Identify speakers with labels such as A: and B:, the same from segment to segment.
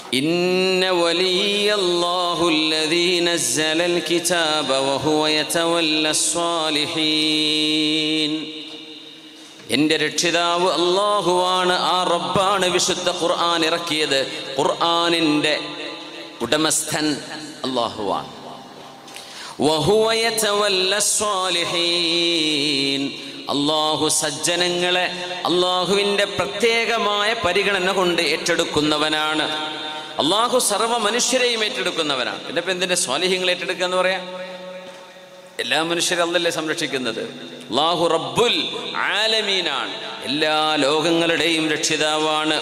A: إن ولي الله الذي نزل الكتاب وهو يتولى الصالحين എൻ്റെ രക്ഷിതാവ് അള്ളാഹുവാണ് ആ റബ്ബാണ് വിശുദ്ധ ഖുർആൻ ഇറക്കിയത് ഖുർആനിൻ്റെ ഉടമസ്ഥൻ അള്ളാഹുവാണ് വഹുവ യതവല്ല സ്വാലിഹീൻ അള്ളാഹു സജ്ജനങ്ങളെ അള്ളാഹുവിൻ്റെ പ്രത്യേകമായ പരിഗണന കൊണ്ട് ഏറ്റെടുക്കുന്നവനാണ് അള്ളാഹു സർവ്വ മനുഷ്യരെയും ഏറ്റെടുക്കുന്നവനാണ് പിന്നെ ഇപ്പം എന്തിൻ്റെ സ്വാലിഹ്യങ്ങൾ ഏറ്റെടുക്കുക എന്ന് പറയാം എല്ലാ മനുഷ്യരും അല്ലല്ലേ സംരക്ഷിക്കുന്നത് അള്ളാഹു റബ്ബുൽ ആലമീനാണ് എല്ലാ ലോകങ്ങളുടെയും രക്ഷിതാവാണ്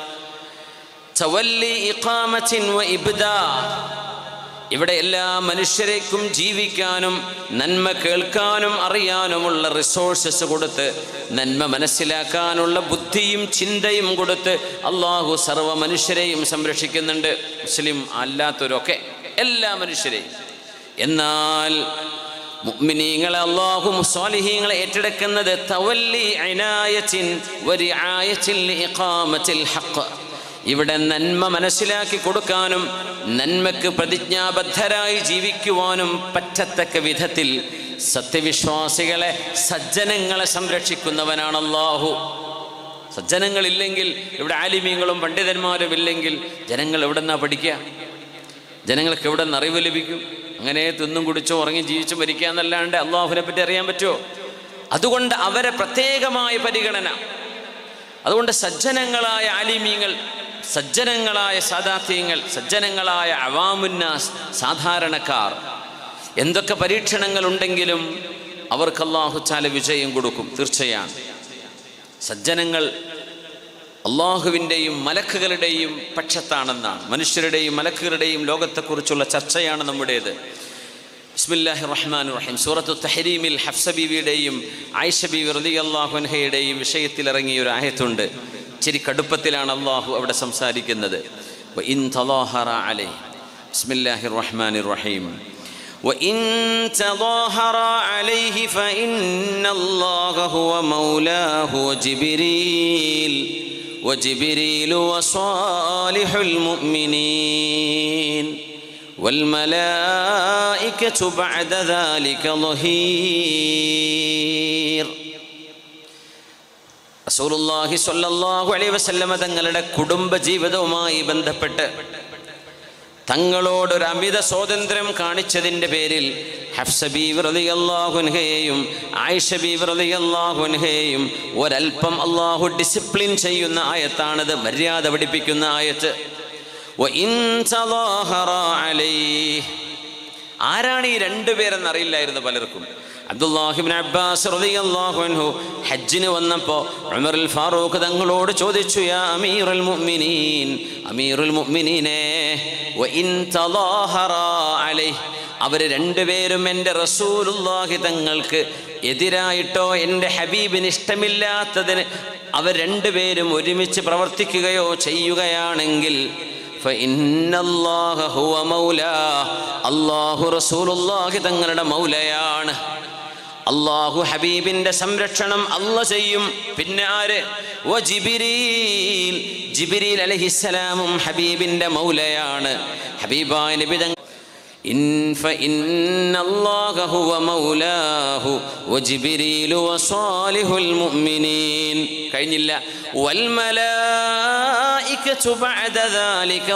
A: തവല്ലി ഇഖാമത്തിൻ വ ഇബ്ദാ ഇവിടെ എല്ലാ മനുഷ്യരേക്കും ജീവിക്കാനും നന്മ കേൾക്കാനും അറിയാനുമുള്ള റിസോഴ്സസ് കൊടുത്ത് നന്മ മനസ്സിലാക്കാനുള്ള ബുദ്ധിയും ചിന്തയും കൊടുത്ത് അള്ളാഹു സർവ്വ മനുഷ്യരെയും സംരക്ഷിക്കുന്നുണ്ട് മുസ്ലിം അല്ലാത്തവരൊക്കെ എല്ലാ മനുഷ്യരെയും എന്നാൽ മുഅ്മിനീങ്ങളെ അള്ളാഹു സ്വാലിഹീങ്ങളെ ഏറ്റെടുക്കുന്നത് തവല്ലി അനായത്തിൻ വരിആയത്തിൽ ഇഖാമത്തിൽ ഹഖ് ഇവിടെ നന്മ മനസ്സിലാക്കി കൊടുക്കാനും നന്മക്ക് പ്രതിജ്ഞാബദ്ധരായി ജീവിക്കുവാനും പറ്റത്തക്ക വിധത്തിൽ സത്യവിശ്വാസികളെ സജ്ജനങ്ങളെ സംരക്ഷിക്കുന്നവനാണ് അള്ളാഹു സജ്ജനങ്ങളില്ലെങ്കിൽ ഇവിടെ ആലിമീങ്ങളും പണ്ഡിതന്മാരും ഇല്ലെങ്കിൽ ജനങ്ങൾ എവിടെ നിന്നാ പഠിക്കുക ജനങ്ങൾക്ക് എവിടെ നിന്ന് അറിവ് ലഭിക്കും അങ്ങനെ തിന്നും കുടിച്ചോ ഉറങ്ങി ജീവിച്ചു മരിക്കുക എന്നല്ലാണ്ട് അള്ളാഹുവിനെ പറ്റി അറിയാൻ പറ്റുമോ അതുകൊണ്ട് അവരെ പ്രത്യേകമായ പരിഗണന അതുകൊണ്ട് സജ്ജനങ്ങളായ ആലിമീങ്ങൾ സജ്ജനങ്ങളായ സാദാത്യങ്ങൾ സജ്ജനങ്ങളായ അവാമുന്നാസ് സാധാരണക്കാർ എന്തൊക്കെ പരീക്ഷണങ്ങളുണ്ടെങ്കിലും അവർക്ക് അള്ളാഹു ചാല വിജയം കൊടുക്കും തീർച്ചയാണ് സജ്ജനങ്ങൾ അള്ളാഹുവിൻ്റെയും മലക്കുകളുടെയും പക്ഷത്താണെന്നാണ് മനുഷ്യരുടെയും മലക്കുകളുടെയും ലോകത്തെക്കുറിച്ചുള്ള ചർച്ചയാണ് നമ്മുടേത് ബിസ്മില്ലാഹി റഹ്മാൻ റഹീം സൂറത്തു തഹരീമിൽ ഹഫ്സ ബീവിയുടെയും ആയിഷ ബീവി റലി അള്ളാഹുൻഹയുടെയും വിഷയത്തിൽ ഇറങ്ങിയ ഒരു ആയത്തുണ്ട് ഇച്ചിരി കടുപ്പത്തിലാണ് അള്ളാഹു അവിടെ സംസാരിക്കുന്നത് ഇൻ തലാഹറ അലൈ ബിസ്മില്ലാഹി റഹ്മാൻ റഹീം وإن تظاهر عليه فإن الله هو مولاه وجبريل وجبريل وصالح المؤمنين والملائكة بعد ذلك ظهير റസൂലുള്ളാഹി സ്വല്ലല്ലാഹു അലൈഹി വസല്ലമ തങ്ങളുടെ കുടുംബ ജീവിതവുമായി ബന്ധപ്പെട്ട് തങ്ങളോടൊരു അമിത സ്വാതന്ത്ര്യം കാണിച്ചതിൻ്റെ പേരിൽ ഹഫ്സ ബീവ് റളിയല്ലാഹുൻഹയെയും ആയിഷ ബീവ് റളിയല്ലാഹുൻഹയെയും ഒരൽപ്പം അള്ളാഹു ഡിസിപ്ലിൻ ചെയ്യുന്ന ആയത്താണത് മര്യാദ പഠിപ്പിക്കുന്ന ആയത്ത് وإن تظاهر عليه ആരാണ് ഈ രണ്ടുപേരെന്ന് അറിയില്ലായിരുന്നു പലർക്കും അബ്ദുല്ലാഹിബിൻ അബ്ബാസ് റളിയല്ലാഹു അൻഹു ഹജ്ജിന് വന്നപ്പോൾ ഉമറുൽ ഫാറൂഖ് തങ്ങളോട് ചോദിച്ചു യാ അമീറുൽ മുഅ്മിനീൻ അമീറുൽ മുഅ്മിനീനെ വഇൻ തളാഹറ അലൈഹി അവർ രണ്ടുപേരും എൻ്റെ റസൂലുള്ളാഹി തങ്ങൾക്ക് എതിരായിട്ടോ എൻ്റെ ഹബീബിന് ഇഷ്ടമില്ലാത്തതിന് അവർ രണ്ടുപേരും ഒരുമിച്ച് പ്രവർത്തിക്കുകയോ ചെയ്യുകയാണെങ്കിൽ فإن الله هو مولاه അള്ളാഹു റസൂലുള്ളാഹി തങ്ങളുടെ മൗലയാണ് അള്ളാഹു ഹബീബിന്റെ സംരക്ഷണം അല്ല ചെയ്യും പിന്നെ ആര് വ ജിബിരീൽ ജിബിരീൽ അലഹിസ്സലാമും ഹബീബിന്റെ മൗലയാണ് ഹബീബായ നബി തങ്ങൾ إن فإن الله هو مولاه وجبريل وصالح المؤمنين കഴിഞ്ഞില്ല والملائكة بعد ذلك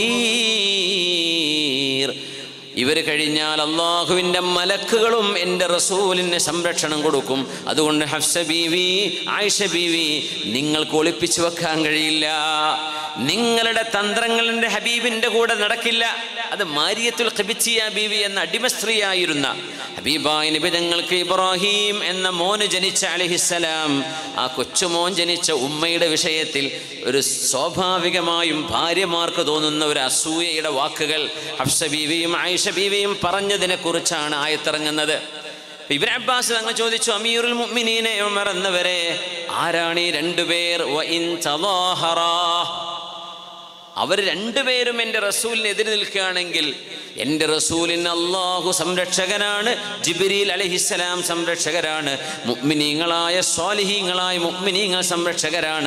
A: ظهير ഇവർ കഴിഞ്ഞാൽ അള്ളാഹുവിൻ്റെ മലക്കുകളും എൻ്റെ റസൂലിന് സംരക്ഷണം കൊടുക്കും അതുകൊണ്ട് ഹഫ്സ ബീവി ആയിഷ ബീവി നിങ്ങൾക്ക് ഒളിപ്പിച്ചു വെക്കാൻ കഴിയില്ല നിങ്ങളുടെ തന്ത്രങ്ങൾ എൻ്റെ ഹബീബിൻ്റെ കൂടെ നടക്കില്ല അത് മാരിയത്തുൽ ഖബിച്ചിയ ബീവി എന്ന അടിമ സ്ത്രീയായിരുന്ന ഹബീബായ നബി തങ്ങൾക്ക് ഇബ്രാഹിം എന്ന മോന് ജനിച്ച അലിഹിസ്സലാം ആ കൊച്ചുമോൻ ജനിച്ച ഉമ്മയുടെ വിഷയത്തിൽ ഒരു സ്വാഭാവികമായും ഭാര്യമാർക്ക് തോന്നുന്ന ഒരു അസൂയയുടെ വാക്കുകൾ ഹഫ്സ ബീവിയും ആയിഷ ബീവിയും പറഞ്ഞതിനെ കുറിച്ചാണ് ആയത്തിറങ്ങുന്നത് ഇബിൻ അബ്ബാസ് തങ്ങൾ ചോദിച്ചു അമീറുൽ മുഅ്മിനീനെ ഉമർ എന്നവരെ ആരാണ് ഈ രണ്ടുപേർ വ ഇൻ തളാഹറാ അവർ രണ്ടുപേരും എൻ്റെ റസൂലിന് എതിര് നിൽക്കുകയാണെങ്കിൽ എൻ്റെ റസൂലിന് അള്ളാഹു സംരക്ഷകനാണ് ജിബിരിൽ അലഹിസ്സലാം സംരക്ഷകരാണ് മുഅ്മിനീങ്ങളായ സ്വാലിഹീങ്ങളായ മുഅ്മിനീങ്ങൾ സംരക്ഷകരാണ്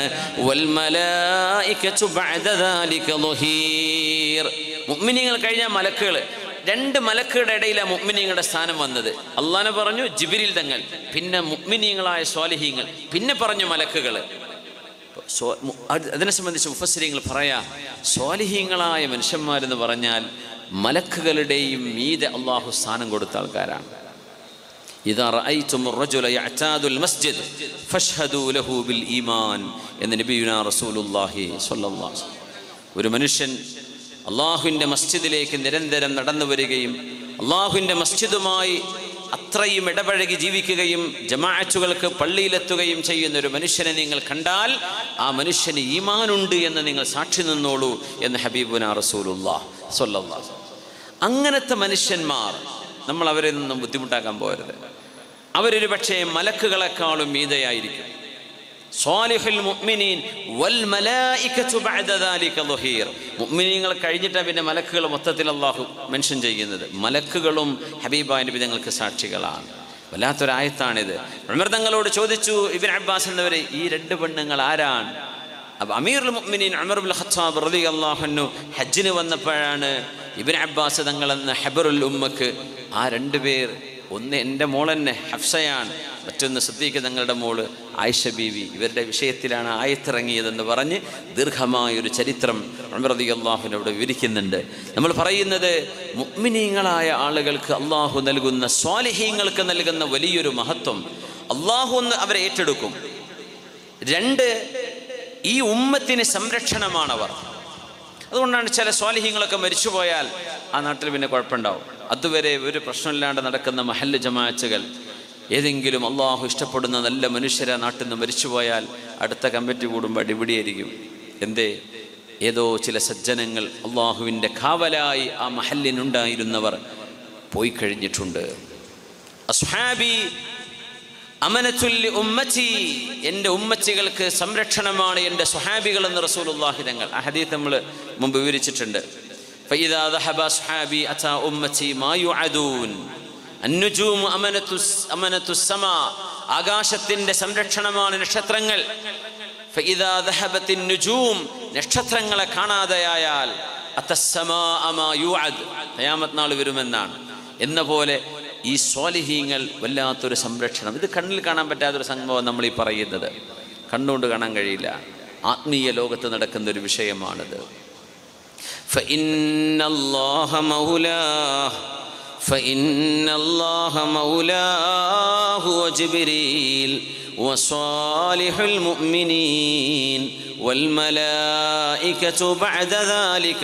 A: വൽമലായികതു ബഅദ ദാലിക ളുഹീർ മുഅ്മിനീങ്ങൾ കഴിഞ്ഞ മലക്കുകൾ രണ്ട് മലക്കുകളുടെ ഇടയിലാണ് മുഅ്മിനീങ്ങളുടെ സ്ഥാനം വന്നത് അള്ളാനെ പറഞ്ഞു ജിബിരിൽ തങ്ങൾ പിന്നെ മുഅ്മിനീങ്ങളായ സ്വാലിഹീങ്ങൾ പിന്നെ പറഞ്ഞു മലക്കുകൾ സ്വ- മു- അത് അതിനെ സംബന്ധിച്ച് മുഫസ്സിരിങ്ങൾ പറയാ സ്വാലിഹീങ്ങളായ മനുഷ്യന്മാരെന്ന് പറഞ്ഞാൽ മലക്കുകളുടെയും മീതെ അള്ളാഹു സ്ഥാനം കൊടുത്ത ആൾക്കാരാണ് ഇതാ റഅയ്തും الرجل يعتاد المسجد فاشهدوا له بالإيمان എന്ന് നബിയുനാ റസൂലുള്ളാഹി സ്വല്ലല്ലാഹു അലൈഹി വസല്ലം. ഒരു മനുഷ്യൻ അള്ളാഹുവിൻ്റെ മസ്ജിദിലേക്ക് നിരന്തരം നടന്നു വരികയും അള്ളാഹുവിൻ്റെ മസ്ജിദുമായി അത്രയും ഇടപഴകി ജീവിക്കുകയും ജമാഅത്തുകൾക്ക് പള്ളിയിലെത്തുകയും ചെയ്യുന്ന ഒരു മനുഷ്യനെ നിങ്ങൾ കണ്ടാൽ ആ മനുഷ്യന് ഈമാനുണ്ട് എന്ന് നിങ്ങൾ സാക്ഷി നിന്നോളൂ എന്ന് ഹബീബുന റസൂലുല്ലാ സ്വല്ലല്ലാഹു അലൈഹി വസല്ലം. അങ്ങനത്തെ മനുഷ്യന്മാർ നമ്മൾ അവരെ നിന്നും ബുദ്ധിമുട്ടാക്കാൻ പോകരുത് അവരൊരു പക്ഷേ മലക്കുകളെക്കാളും മീതയായിരിക്കും സ്വാലിഹുൽ മുഅ്മിനീൻ വൽ മലായികതു ബഅദ ദാലിക ളുഹീർ മുഅ്മിനീങ്ങൾ കഴിഞ്ഞിട്ടാ പിന്നെ മലക്കുകൾ മൊത്തത്തിൽ അല്ലാഹു മെൻഷൻ ചെയ്യുന്നത് മലക്കുകളും ഹബീബായ നബി തങ്ങൾക്ക് സാക്ഷികളാണ് വല്ലാത്തൊരായത്താണിത് ഉമർ തങ്ങളോട് ചോദിച്ചു ഇബ്ൻ അബ്ബാസ് എന്നവരെ ഈ രണ്ട് പെണ്ണുങ്ങൾ ആരാണ് അപ്പൊ അമീറുൽ മുഅ്മിനീൻ ഉമർ ബിൻ ഖത്താബ് റളിയല്ലാഹു അൻഹു ഹജ്ജിന് വന്നപ്പോഴാണ് ഇബ്ൻ അബ്ബാസ് തങ്ങൾ എന്ന ഹബറുൽ ഉമ്മക്ക് ആ രണ്ടുപേർ ഒന്ന് എൻ്റെ മോൾ തന്നെ ഹഫ്സയാണ് മറ്റൊന്ന് സിദ്ദീഖ് തങ്ങളുടെ മോള് ആയിഷ ബീവി ഇവരുടെ വിഷയത്തിലാണ് ആയത്തിറങ്ങിയതെന്ന് പറഞ്ഞ് ദീർഘമായൊരു ചരിത്രം ഉമർദി അള്ളാഹുവിനോട് വിവരിക്കുന്നുണ്ട് നമ്മൾ പറയുന്നത് മുഅ്മിനീങ്ങളായ ആളുകൾക്ക് അള്ളാഹു നൽകുന്ന സ്വാലിഹീങ്ങൾക്ക് നൽകുന്ന വലിയൊരു മഹത്വം അള്ളാഹു ഒന്ന് അവരെ ഏറ്റെടുക്കും രണ്ട് ഈ ഉമ്മത്തിന് സംരക്ഷണമാണവർ അതുകൊണ്ടാണ് ചില സ്വാലിഹ്യങ്ങളൊക്കെ മരിച്ചുപോയാൽ ആ നാട്ടിൽ പിന്നെ കുഴപ്പമുണ്ടാവും അതുവരെ ഒരു പ്രശ്നമില്ലാണ്ട് നടക്കുന്ന മഹല്ല് ജമാഅത്തുകൾ ഏതെങ്കിലും അള്ളാഹു ഇഷ്ടപ്പെടുന്ന നല്ല മനുഷ്യരെ നാട്ടിൽ നിന്ന് മരിച്ചുപോയാൽ അടുത്ത കമ്മിറ്റി കൂടുമ്പോൾ അടിപിടിയായിരിക്കും എന്തേ ഏതോ ചില സജ്ജനങ്ങൾ അള്ളാഹുവിൻ്റെ കാവലായി ആ മഹല്ലിനുണ്ടായിരുന്നവർ പോയി കഴിഞ്ഞിട്ടുണ്ട് അസ്ഹാബി അമനത്തുല്ലി ഉമ്മച്ചി എൻ്റെ ഉമ്മച്ചികൾക്ക് സംരക്ഷണമാണ് എൻ്റെ സുഹാബികൾ എന്ന് റസൂലുള്ളാഹി തങ്ങൾ ആ ഹദീത്ത് നമ്മൾ മുമ്പ് വിവരിച്ചിട്ടുണ്ട് فإذا ذهب أصحابي أتى أمتي ما يوعدون النجوم أمنة أمنة السماء ആകാശത്തിൻ്റെ സംരക്ഷണമാണ് നക്ഷത്രങ്ങൾ فإذا ذهبت النجوم നക്ഷത്രങ്ങളെ കാണാതെയായാൽ അത്തസ്സമാഅ മാ യുഅദ് ഖിയാമത്ത് നാൾ വരുമെന്നാണ് എന്ന പോലെ ഈ സ്വാലിഹീങ്ങൾ വല്ലാത്തൊരു സംരക്ഷണം ഇത് കണ്ണിൽ കാണാൻ പറ്റാത്തൊരു സംഭവം നമ്മൾ ഈ പറയുന്നത് കണ്ണുകൊണ്ട് കാണാൻ കഴിയില്ല ആത്മീയ ലോകത്ത് നടക്കുന്ന ഒരു വിഷയമാണിത് فإن الله مولاه فإن الله مولاه وجبريل وصالح المؤمنين والملائكة بعد ذلك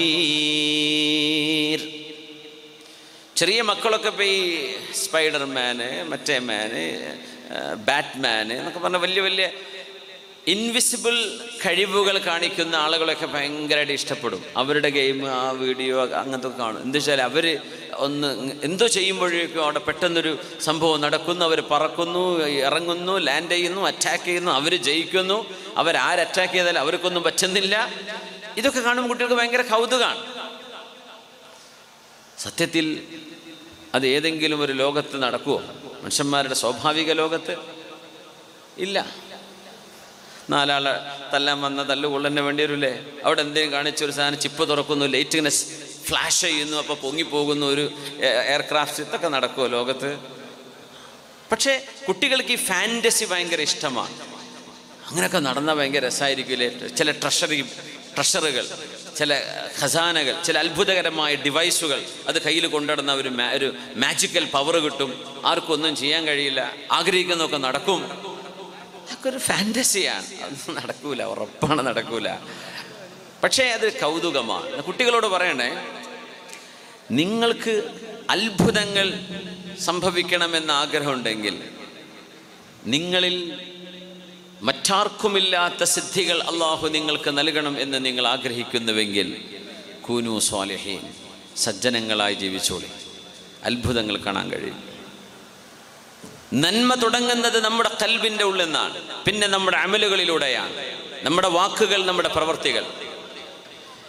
A: ظهير ചെറിയ മക്കളൊക്കെ ഇപ്പോൾ ഈ സ്പൈഡർമാന് മറ്റേ മാന് ബാറ്റ്മാന് എന്നൊക്കെ പറഞ്ഞ വലിയ വലിയ ഇൻവിസിബിൾ കഴിവുകൾ കാണിക്കുന്ന ആളുകളൊക്കെ ഭയങ്കരമായിട്ട് ഇഷ്ടപ്പെടും അവരുടെ ഗെയിം ആ വീഡിയോ അങ്ങനത്തെ ഒക്കെ കാണും എന്താ വെച്ചാൽ അവർ ഒന്ന് എന്തോ ചെയ്യുമ്പോഴേക്കും അവിടെ പെട്ടെന്നൊരു സംഭവം നടക്കുന്നു അവർ പറക്കുന്നു ഇറങ്ങുന്നു ലാൻഡ് ചെയ്യുന്നു അറ്റാക്ക് ചെയ്യുന്നു അവർ ജയിക്കുന്നു അവർ ആര് അറ്റാക്ക് ചെയ്താലും അവർക്കൊന്നും പറ്റുന്നില്ല ഇതൊക്കെ കാണുമ്പോൾ കുട്ടികൾക്ക് ഭയങ്കര കൗതുകമാണ് സത്യത്തിൽ അത് ഏതെങ്കിലും ഒരു ലോകത്ത് നടക്കുമോ മനുഷ്യന്മാരുടെ സ്വാഭാവിക ലോകത്ത് ഇല്ല നാലാളെ തല്ലാൻ വന്ന തല്ല് കൊള്ളന്നെ വേണ്ടി വരില്ലേ അവിടെ എന്തെങ്കിലും കാണിച്ച ഒരു സാധനം ചിപ്പ് തുറക്കുന്നു ലൈറ്റ് ഇങ്ങനെ ഫ്ലാഷ് ചെയ്യുന്നു അപ്പോൾ പൊങ്ങിപ്പോകുന്നു ഒരു എയർക്രാഫ്റ്റ് ഇതൊക്കെ നടക്കുമോ ലോകത്ത് പക്ഷേ കുട്ടികൾക്ക് ഈ ഫാൻറ്റസി ഭയങ്കര ഇഷ്ടമാണ് അങ്ങനെയൊക്കെ നടന്നാൽ ഭയങ്കര രസമായിരിക്കില്ലേ ചില ട്രഷറി ട്രഷറുകൾ ചില ഖസാനകൾ ചില അത്ഭുതകരമായ ഡിവൈസുകൾ അത് കയ്യിൽ കൊണ്ടുനടന്ന ഒരു മാ- ഒരു മാജിക്കൽ പവർ കിട്ടും ആർക്കും ഒന്നും ചെയ്യാൻ കഴിയില്ല ആഗ്രഹിക്കുന്നതൊക്കെ നടക്കും അതൊക്കെ ഒരു ഫാൻറ്റസിയാണ് അതൊന്നും നടക്കൂല ഉറപ്പാണ് നടക്കൂല പക്ഷേ അത് കൗതുകമാണ് കുട്ടികളോട് പറയണേ നിങ്ങൾക്ക് അത്ഭുതങ്ങൾ സംഭവിക്കണമെന്ന് ആഗ്രഹമുണ്ടെങ്കിൽ നിങ്ങളിൽ മറ്റാർക്കുമില്ലാത്ത സിദ്ധികൾ അള്ളാഹു നിങ്ങൾക്ക് നൽകണം എന്ന് നിങ്ങൾ ആഗ്രഹിക്കുന്നുവെങ്കിൽ കൂനു സ്വാലിഹീൻ സജ്ജനങ്ങളായി ജീവിച്ചോളി അത്ഭുതങ്ങൾ കാണാൻ കഴിയും നന്മ തുടങ്ങുന്നത് നമ്മുടെ കൽവിൻ്റെ ഉള്ളിൽ നിന്നാണ് പിന്നെ നമ്മുടെ അമലുകളിലൂടെയാണ് നമ്മുടെ വാക്കുകൾ നമ്മുടെ പ്രവർത്തികൾ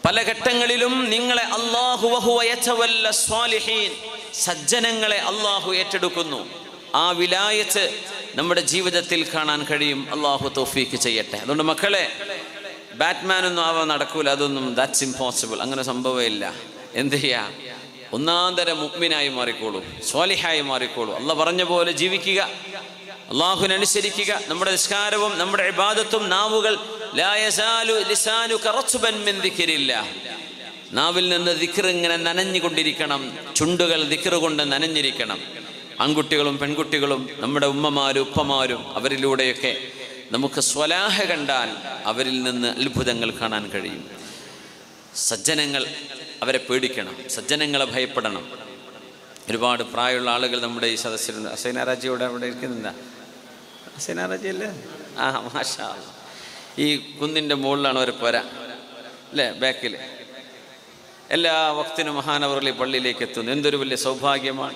A: പല ഘട്ടങ്ങളിലും നിങ്ങളെ അള്ളാഹു വഹുവ യതവല്ല സ്വാലിഹീൻ സജ്ജനങ്ങളെ അള്ളാഹു ഏറ്റെടുക്കുന്നു ആ വിലായത്ത് നമ്മുടെ ജീവിതത്തിൽ കാണാൻ കഴിയും അള്ളാഹു തൗഫീക്ക് ചെയ്യട്ടെ അതുകൊണ്ട് മക്കളെ ബാറ്റ്മാൻ ഒന്നും ആവാൻ നടക്കൂല അതൊന്നും ദാറ്റ്സ് ഇമ്പോസിബിൾ അങ്ങനെ സംഭവമില്ല എന്ത് ചെയ്യാ ഒന്നാം തരം മുഗ്മിനായി മാറിക്കോളൂ സ്വാലിഹായി മാറിക്കോളൂ അല്ല പറഞ്ഞ പോലെ ജീവിക്കുക അള്ളാഹുവിനനുസരിക്കുക നമ്മുടെ നിസ്കാരവും നമ്മുടെ ഇബാദത്തും നാവുകൾ ലാ യസാലു ലിസാനുക റത്ബൻ മിൻ ദിക്രില്ലാഹ്. നാവിൽ നിന്ന് ദിക്ർ ഇങ്ങനെ നനഞ്ഞുകൊണ്ടിരിക്കണം ചുണ്ടുകൾ ദിക്ർ കൊണ്ട് നനഞ്ഞിരിക്കണം ആൺകുട്ടികളും പെൺകുട്ടികളും നമ്മുടെ ഉമ്മമാരും ഉപ്പമാരും അവരിലൂടെയൊക്കെ നമുക്ക് സ്വലാഹ കണ്ടാൽ അവരിൽ നിന്ന് അത്ഭുതങ്ങൾ കാണാൻ കഴിയും സജ്ജനങ്ങൾ അവരെ പേടിക്കണം സജ്ജനങ്ങളെ ഭയപ്പെടണം ഒരുപാട് പ്രായമുള്ള ആളുകൾ നമ്മുടെ ഈ സദസ്സിലുണ്ട് അസൈനാരാജിയോടെ അവിടെ ഇരിക്കുന്നുണ്ടാ അസൈനാരാജി അല്ലേ ആ മാഷാ അല്ലാ. ഈ കുന്നിൻ്റെ മുകളിലാണ് ഒരു പുര അല്ലേ ബാക്കിൽ എല്ലാ വക്തിനും മഹാനവറിൽ പള്ളിയിലേക്ക് എത്തുന്നു എന്തൊരു വലിയ സൗഭാഗ്യമാണ്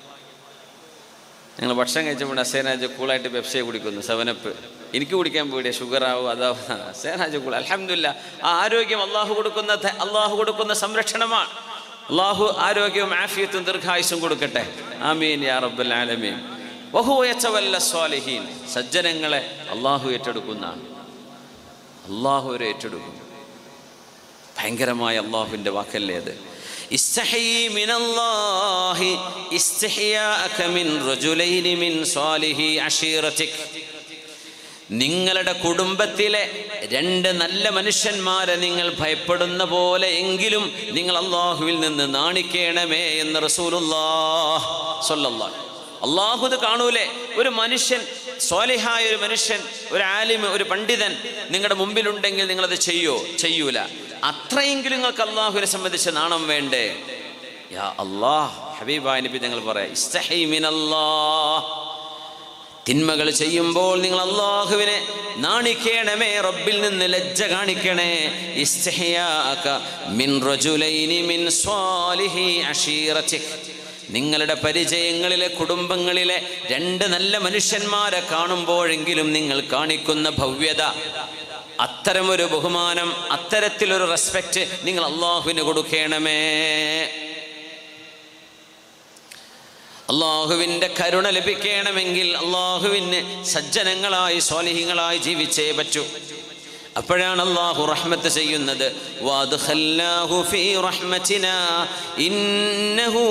A: ഞങ്ങൾ ഭക്ഷണം കഴിച്ചപ്പോൾ അസേനാജ് കൂളായിട്ട് പെപ്സിയെ കുടിക്കുന്നു സെവനപ്പ് എനിക്ക് കുടിക്കാൻ പേടിയ ഷുഗർ ആവും അതാവും അസേനാജ് കൂൾ അലഹമില്ല ആ ആരോഗ്യം അള്ളാഹു കൊടുക്കുന്ന ധ- അള്ളാഹു കൊടുക്കുന്ന സംരക്ഷണമാണ് അള്ളാഹു ആരോഗ്യവും ആഫിയത്തും ദീർഘായുസും കൊടുക്കട്ടെ ആമീൻ യാ റബ്ബൽ ആലമീൻ വഹുവല്ല സ്വാലിഹീൻ സജ്ജനങ്ങളെ അള്ളാഹു ഏറ്റെടുക്കുന്നതാണ് അള്ളാഹു ഒരു ഏറ്റെടുക്കും ഭയങ്കരമായ അള്ളാഹുവിൻ്റെ വാക്കല്ലേ അത് ഇസ്തഹയി മിനല്ലാഹി ഇസ്തഹിയാഅക മിൻ റജുലൈനി മിൻ സ്വാലിഹി അശീറതിക് നിങ്ങളുടെ കുടുംബത്തിലെ രണ്ട് നല്ല മനുഷ്യന്മാരെ നിങ്ങൾ ഭയപ്പെടുന്ന പോലെ എങ്കിലും നിങ്ങൾ അള്ളാഹുവിൽ നിന്ന് നാണിക്കേണമേ എന്ന് റസൂലുള്ളാഹ് സ്വല്ലല്ലാഹ് അള്ളാഹു ഇത് കാണൂലേ ഒരു മനുഷ്യൻ സ്വാലിഹായ ഒരു മനുഷ്യൻ ഒരു ആലിമ് ഒരു പണ്ഡിതൻ നിങ്ങളുടെ മുമ്പിലുണ്ടെങ്കിൽ നിങ്ങളത് ചെയ്യോ ചെയ്യൂല അത്രയെങ്കിലും നിങ്ങൾക്ക് അള്ളാഹുവിനെ സംബന്ധിച്ച് നാണം വേണ്ടേ യാ അള്ളാഹ് ഹബീബായ നബി ഞങ്ങൾ പറയാം ഇസ്തഹി മിനല്ലാഹ് തിന്മകൾ ചെയ്യുമ്പോൾ നിങ്ങൾ അള്ളാഹുവിനെ നാണിക്കണമേ റബ്ബിൽ നിന്ന് ലജ്ജ കാണിക്കണേ ഇസ്തിഹ്യാഅക മിൻ റജുലൈനി മിൻ സ്വാലിഹി അശീറതിക് നിങ്ങളുടെ പരിചയങ്ങളിലെ കുടുംബങ്ങളിലെ രണ്ട് നല്ല മനുഷ്യന്മാരെ കാണുമ്പോഴെങ്കിലും നിങ്ങൾ കാണിക്കുന്ന ഭവ്യത അത്തരമൊരു ബഹുമാനം അത്തരത്തിലൊരു റെസ്പെക്റ്റ് നിങ്ങൾ അള്ളാഹുവിന് കൊടുക്കണമേ അള്ളാഹുവിൻ്റെ കരുണ ലഭിക്കണമെങ്കിൽ അള്ളാഹുവിന് സജ്ജനങ്ങളായി സ്വാലിഹിങ്ങളായി ജീവിച്ചേ പറ്റൂ അപ്പോഴാണ് അള്ളാഹു റഹ്മത്ത് ചെയ്യുന്നത് വഅദ്ഖൽനാഹു ഫീ റഹ്മത്തിനാ ഇന്നഹു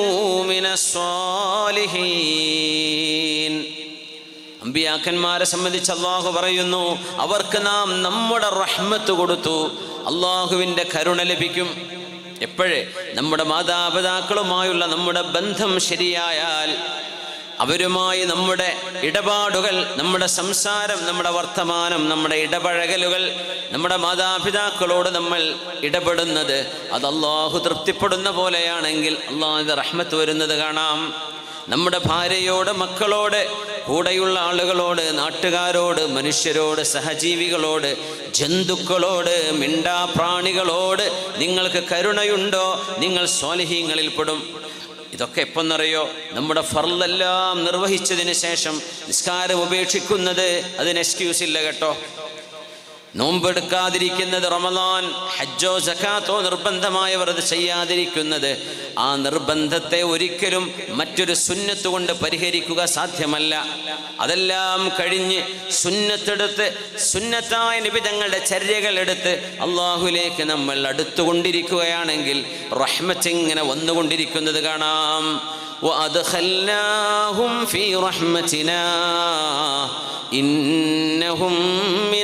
A: മിനസ്സാലിഹീൻ അമ്പിയാക്കന്മാരെ സംബന്ധിച്ച് അള്ളാഹു പറയുന്നു അവർക്ക് നാം നമ്മുടെ റഹ്മത്ത് കൊടുത്തു അള്ളാഹുവിൻ്റെ കരുണ ലഭിക്കും എപ്പോഴേ നമ്മുടെ മാതാപിതാക്കളുമായുള്ള നമ്മുടെ ബന്ധം ശരിയായാൽ അവരുമായി നമ്മുടെ ഇടപാടുകൾ നമ്മുടെ സംസാരം നമ്മുടെ വർത്തമാനം നമ്മുടെ ഇടപഴകലുകൾ നമ്മുടെ മാതാപിതാക്കളോട് നമ്മൾ ഇടപെടുന്നത് അത് അള്ളാഹു തൃപ്തിപ്പെടുന്ന പോലെയാണെങ്കിൽ അള്ളാഹുവിൻ്റെ റഹ്മത്ത് വരുന്നത് കാണാം നമ്മുടെ ഭാര്യയോട് മക്കളോട് കൂടെയുള്ള ആളുകളോട് നാട്ടുകാരോട് മനുഷ്യരോട് സഹജീവികളോട് ജന്തുക്കളോട് മിണ്ടാപ്രാണികളോട് നിങ്ങൾക്ക് കരുണയുണ്ടോ നിങ്ങൾ സ്വാലിഹീങ്ങളിൽ പെടും ഇതൊക്കെ എപ്പെന്നറിയോ നമ്മുടെ ഫർലെല്ലാം നിർവഹിച്ചതിന് ശേഷം നിസ്കാരം ഉപേക്ഷിക്കുന്നത് അതിന് എക്സ്ക്യൂസ് ഇല്ല കേട്ടോ നോമ്പെടുക്കാതിരിക്കുന്നത് റമദാൻ ഹജ്ജോ സക്കാത്തോ നിർബന്ധമായവർ അത് ചെയ്യാതിരിക്കുന്നത് ആ നിർബന്ധത്തെ ഒരിക്കലും മറ്റൊരു സുന്നത്ത് കൊണ്ട് പരിഹരിക്കുക സാധ്യമല്ല അതെല്ലാം കഴിഞ്ഞ് സുന്നത്തെടുത്ത് സുന്നത്തായ നിബിധങ്ങളുടെ ചര്യകൾ എടുത്ത് അള്ളാഹുലേക്ക് നമ്മൾ അടുത്തുകൊണ്ടിരിക്കുകയാണെങ്കിൽ റഹ്മത്ത് ഇങ്ങനെ വന്നുകൊണ്ടിരിക്കുന്നത് കാണാം وأدخلناهم في رحمتنا إنهم من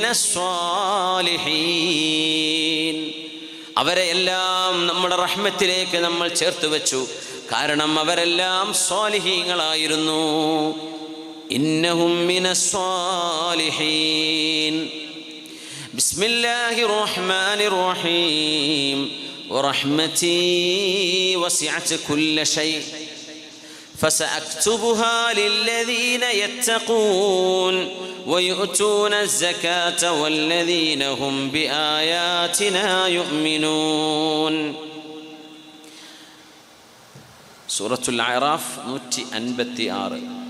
A: الصالحين അവരെ എല്ലാം നമ്മുടെ റഹ്മത്തിലേക്ക് നമ്മൾ ചേർത്ത് വെച്ചു കാരണം അവരെല്ലാം സ്വാലിഹീങ്ങളായിരുന്നു ഇന്നഹും മിന സ്വാലിഹീൻ بسم الله الرحمن الرحيم ورحمتي وسعت كل شيء فسأكتبها للذين يتقون ويؤتون الزكاة والذين هم بآياتنا يؤمنون سورة الأعراف نوتي أنبتي آر